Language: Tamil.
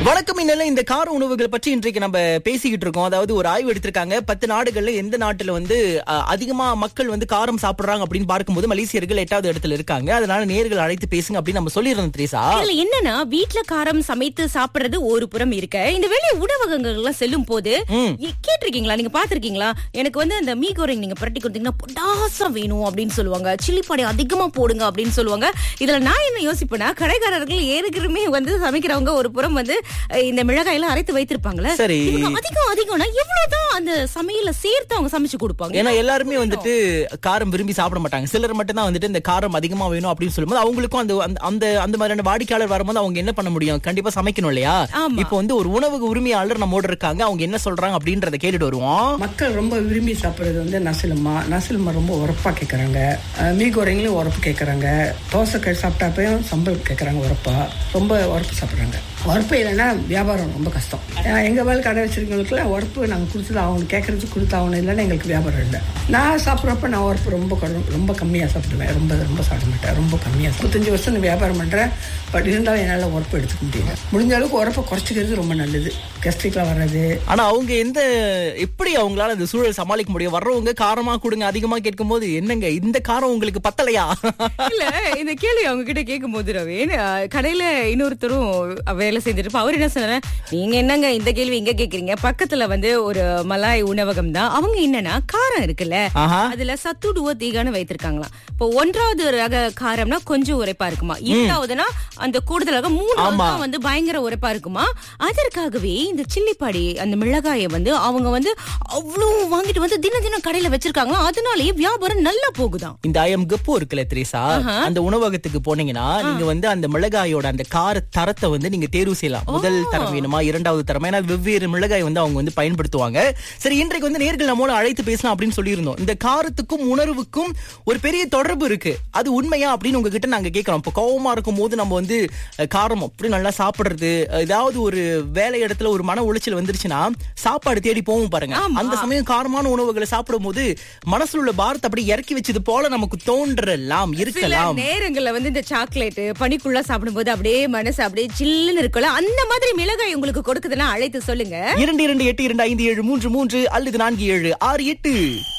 வணக்கம் இன்னல இந்த கார உணவுகள் பற்றி இன்றைக்கு நம்ம பேசிக்கிட்டு இருக்கோம் அதாவது ஒரு ஆய்வு எடுத்திருக்காங்க பத்து நாடுகள்ல எந்த நாட்டுல வந்து அஹ், அதிகமா மக்கள் வந்து காரம் சாப்பிடுறாங்க அப்படின்னு பார்க்கும்போது மலேசியர்கள் எட்டாவது இடத்துல இருக்காங்க அதனால நேர்கள் அழைத்து பேசுங்க அப்படின்னு நம்ம சொல்லியிருந்தோம் திரேசா இதுல என்னன்னா வீட்ல காரம் சமைத்து சாப்பிடுறது ஒரு புறம் இருக்க இந்த வெளி உணவகங்கள் எல்லாம் செல்லும் போது ம். எ- கேட்டிருக்கீங்களா நீங்க பாத்திருக்கீங்களா எனக்கு வந்து அந்த மீ கோரிங் நீங்க புரட்டி கொடுத்தீங்கன்னா பொட்டாசம் வேணும் அப்படின்னு சொல்லுவாங்க சில்லி படை அதிகமா போடுங்க அப்படின்னு சொல்லுவாங்க இதுல நான் என்ன யோசிப்பேன்னா கடைக்காரர்கள் ஏற்கனவே வந்து சமைக்கிறவங்க ஒரு புறம் வந்து அஹ், இந்த மிளகாய் எல்லாம் அரைத்து வைத்திருப்பாங்களே சரி. இவங்க அதிகம் அதிகம்னா எவ்வளவுதான் அந்த சமையல சேர்த்து அவங்க சமைச்சு கொடுப்பாங்க ஏன்னா எல்லாருமே வந்துட்டு காரம் விரும்பி சாப்பிட மாட்டாங்க சிலர் மட்டும் தான் வந்துட்டு இந்த காரம் அதிகமா வேணும் அப்படின்னு சொல்லும்போது அவங்களுக்கும் அந்த அந்த- அந்த அந்த மாதிரியான வாடிக்கையாளர் வரும்போது அவங்க என்ன பண்ண முடியும் கண்டிப்பா சமைக்கணும் இல்லையா ஆமா. இப்போ வந்து ஒரு உணவு உரிமையாளர் நம்மோட இருக்காங்க அவங்க என்ன சொல்றாங்க அப்படின்றத கேட்டுட்டு வருவோம் மக்கள் ரொம்ப விரும்பி சாப்பிட்றது வந்து நசிலம்மா நசிலம்மா ரொம்ப உரப்பா கேட்குறாங்க மீகோரைங்களும் உரப்பு கேட்குறாங்க தோசைக்காய் சாப்பிட்டாப்பையும் சம்பல் கேட்குறாங்க உரப்பா ரொம்ப உரப்பு சாப்பிட்றாங்க உரப்பு இல்லைன்னா வியாபாரம் ரொம்ப கஷ்டம் ஏன்னா எங்கள் வேலை கடை வச்சிருக்கவங்களுக்குலாம் உரப்பு நாங்கள் கொடுத்துட்டு அவங்க கேட்குறது கொடுத்தாகணும் இல்லைன்னா எங்களுக்கு வியாபாரம் இல்லை நான் சாப்பிட்றப்ப நான் உரப்பு ரொம்ப கொடு- ரொம்ப கம்மியாக சாப்பிடுவேன் ரொம்ப ரொம்ப சாப்பிட மாட்டேன் ரொம்ப கம்மியாக முப்பத்தஞ்சு வருஷம் நான் வியாபாரம் பண்ணுறேன் பட் இருந்தாலும் என்னால் உரப்பு எடுத்துக்க முடியல முடிஞ்ச அளவுக்கு உரப்பை குறைச்சிக்கிறது ரொம்ப நல்லது கெஸ்ட்ரிக்லாம் வராது ஆனா அவங்க எந்த எப்படி அவங்களால இந்த சூழல் சமாளிக்க முடியும் வர்றவங்க காரமா கொடுங்க அதிகமா கேட்கும்போது என்னங்க இந்த காரம் உங்களுக்கு பத்தலையா இல்ல இந்த கேள்வி அவங்க கிட்ட கேட்கும் போது ரவீன் அஹ், கடையில இன்னொருத்தரும் வேலை செஞ்சிருப்பா அவர் என்ன சொன்னாரு நீங்க என்னங்க இந்த கேள்வி இங்க கேக்குறீங்க பக்கத்துல வந்து ஒரு மலாய் உணவகம் தான் அவங்க என்னன்னா காரம் இருக்குல்ல ஆஹா அதுல சத்துடுவ தீகான்னு வைத்திருக்காங்களாம் இப்போ ஒன்றாவது ரக காரம்னா கொஞ்சம் உரைப்பா இருக்குமா இரண்டாவதுனா அந்த கூடுதலாக மூணாவது தான் வந்து பயங்கர உரைப்பா இருக்குமா அதற்காகவே இந்த சில்லிப்பாடி அந்த மிளகாயை வந்து அவங்க வந்து அவ்வளவு வாங்கிட்டு வந்து தினம் தினம் கடையில வச்சிருக்காங்களா அதனாலேயே வியாபாரம் நல்லா போகுதாம் இந்த ஐயம் கப்பு இருக்குல்ல திரேசா அந்த உணவகத்துக்கு போனீங்கன்னா நீங்க வந்து அந்த மிளகாயோட அந்த கார தரத்தை வந்து நீங்க தேர்வு செய்யலாம் முதல் தரம் வேணுமா இரண்டாவது தரமா ஏன்னா வெவ்வேறு மிளகாய் வந்து அவங்க வந்து பயன்படுத்துவாங்க சரி இன்றைக்கு வந்து நேர்கள் நம்மளோட அழைத்து பேசலாம் அப்படின்னு சொல்லியிருந்தோம் இந்த காரத்துக்கும் உணர்வுக்கும் ஒரு பெரிய தொடர்பு இருக்கு அது உண்மையா அப்படின்னு உங்ககிட்ட நாங்க கேட்கறோம் இப்போ கோவமா இருக்கும் போது நம்ம வந்து அஹ், காரம் அப்படி நல்லா சாப்பிடுறது அஹ், ஏதாவது ஒரு வேலை இடத்துல ஒரு மன உளைச்சல் வந்துருச்சுன்னா சாப்பாடு தேடி போவோம் பாருங்க அந்த சமயம் காரமான உணவுகளை சாப்பிடும் போது மனசுல உள்ள பாரத்தை அப்படி இறக்கி வச்சது போல நமக்கு தோன்றலாம் சில இருக்கலாம் நேரங்கள்ல வந்து இந்த சாக்லேட் பனிக்குள்ள சாப்பிடும்போது அப்படியே மனசு அப்படியே சில்லுன்னு இருக்கும்ல அந்த மாதிரி மிளகாய் உங்களுக்கு கொடுக்குதுன்னா அழைத்து சொல்லுங்க இரண்டு இரண்டு எட்டு இரண்டு ஐந்து ஏழு மூன்று மூன்று அல்லது நான்கு ஏழு ஆறு எட்டு